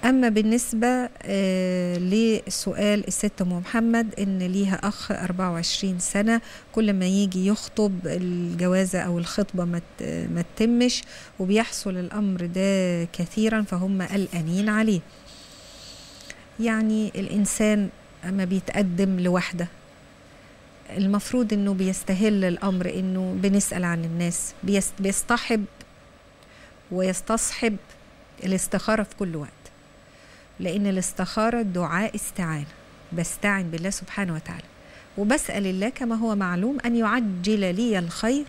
أما بالنسبة آه، لسؤال الست أم محمد إن ليها أخ 24 سنة كل ما يجي يخطب الجوازة أو الخطبة ما ت- ما تتمش وبيحصل الأمر ده كثيرا فهم قلقانين عليه يعني الإنسان أما بيتقدم لوحده المفروض إنه بيستهل الأمر إنه بنسأل عن الناس بيست- بيصطحب ويستصحب الاستخارة في كل وقت لأن الاستخارة دعاء استعانة بستعن بالله سبحانه وتعالى وبسأل الله كما هو معلوم أن يعجل لي الخير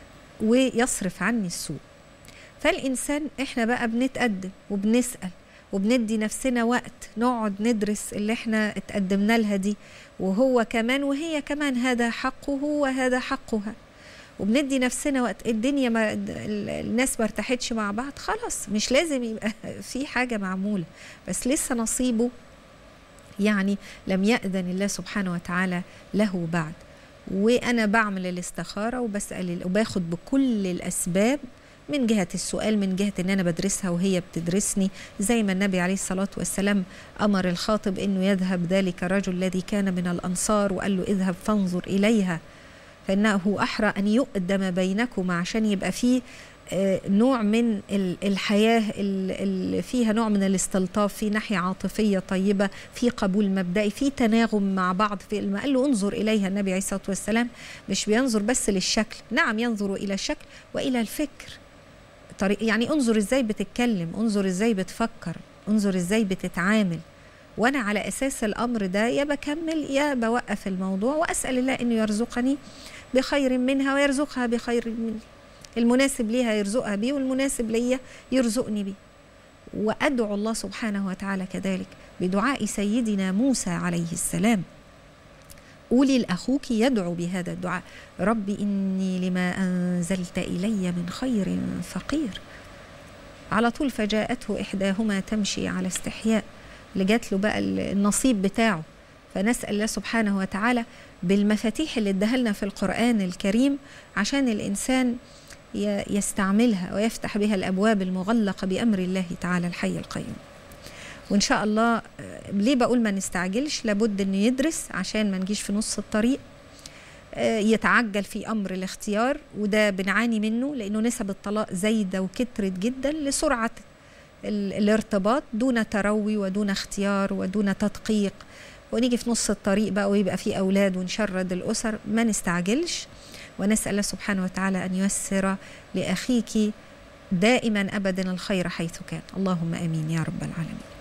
ويصرف عني السوء فالإنسان إحنا بقى بنتقدم وبنسأل وبندي نفسنا وقت نقعد ندرس اللي احنا اتقدمنا لها دي وهو كمان وهي كمان هذا حقه وهذا حقها وبندي نفسنا وقت الدنيا ما ال- الناس ما ارتاحتش مع بعض خلاص مش لازم يبقى في حاجة معمولة بس لسه نصيبه يعني لم يأذن الله سبحانه وتعالى له بعد وأنا بعمل الاستخارة وبسأل وباخد بكل الأسباب من جهة السؤال من جهة إن أنا بدرسها وهي بتدرسني زي ما النبي عليه الصلاة والسلام أمر الخاطب إنه يذهب ذلك الرجل الذي كان من الأنصار وقال له اذهب فانظر إليها فإنه أحرى أن يؤدم بينكما عشان يبقى فيه آه، نوع من ال- الحياة اللي فيها نوع من الاستلطاف في ناحية عاطفية طيبة في قبول مبدئي في تناغم مع بعض في ما قال له انظر إليها النبي عليه الصلاة والسلام مش بينظر بس للشكل نعم ينظر إلى الشكل وإلى الفكر طريق يعني انظر ازاي بتتكلم انظر ازاي بتفكر انظر ازاي بتتعامل وانا على اساس الامر ده يا بكمل يا بوقف الموضوع واسال الله انه يرزقني بخير منها ويرزقها بخير مني المناسب ليها يرزقها بيه والمناسب ليا يرزقني بيه وادعو الله سبحانه وتعالى كذلك بدعاء سيدنا موسى عليه السلام قولي لاخوك يدعو بهذا الدعاء رب اني لما انزلت الي من خير فقير على طول فجاءته احداهما تمشي على استحياء اللي جات له بقى النصيب بتاعه فنسال الله سبحانه وتعالى بالمفاتيح اللي اداها لنا في القران الكريم عشان الانسان ي- يستعملها ويفتح بها الابواب المغلقه بامر الله تعالى الحي القيوم وان شاء الله آه، ليه بقول ما نستعجلش لابد انه يدرس عشان ما نجيش في نص الطريق آه، يتعجل في امر الاختيار وده بنعاني منه لانه نسب الطلاق زايده وكترت جدا لسرعه ال- الارتباط دون تروي ودون اختيار ودون تدقيق ونيجي في نص الطريق بقى ويبقى في اولاد ونشرد الاسر ما نستعجلش ونسال الله سبحانه وتعالى ان ييسر لاخيك دائما ابدا الخير حيث كان اللهم امين يا رب العالمين